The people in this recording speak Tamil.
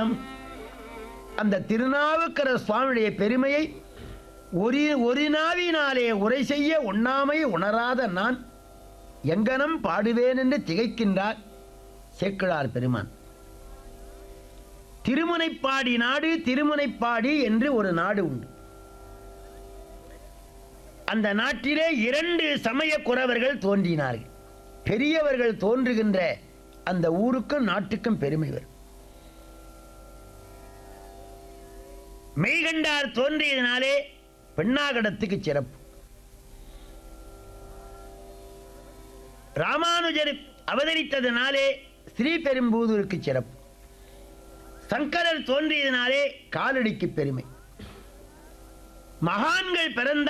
அந்த திருநாவுக்கர சுவாமியுடைய பெருமையை ஒரு ஒரு நாவினாலே உரை செய்ய உண்ணாமை உணராத நான் எங்கனம் பாடுவேன் என்று திகைக்கின்றார் சேக்கிழார் பெருமான் திருமுனைப்பாடி நாடு திருமுனைப்பாடி என்று ஒரு நாடு உண்டு அந்த நாட்டிலே இரண்டு சமய குறவர்கள் தோன்றினார்கள் பெரியவர்கள் தோன்றுகின்ற அந்த ஊருக்கும் நாட்டுக்கும் பெருமை வரும் மெய்கண்டார் தோன்றியதினாலே பெண்ணாகடத்துக்கு சிறப்பு ராமானுஜர் அவதரித்ததினாலே ஸ்ரீபெரும்பூதூருக்கு சிறப்பு சங்கரர் தோன்றியதினாலே காலடிக்கு பெருமை மகான்கள் பிறந்த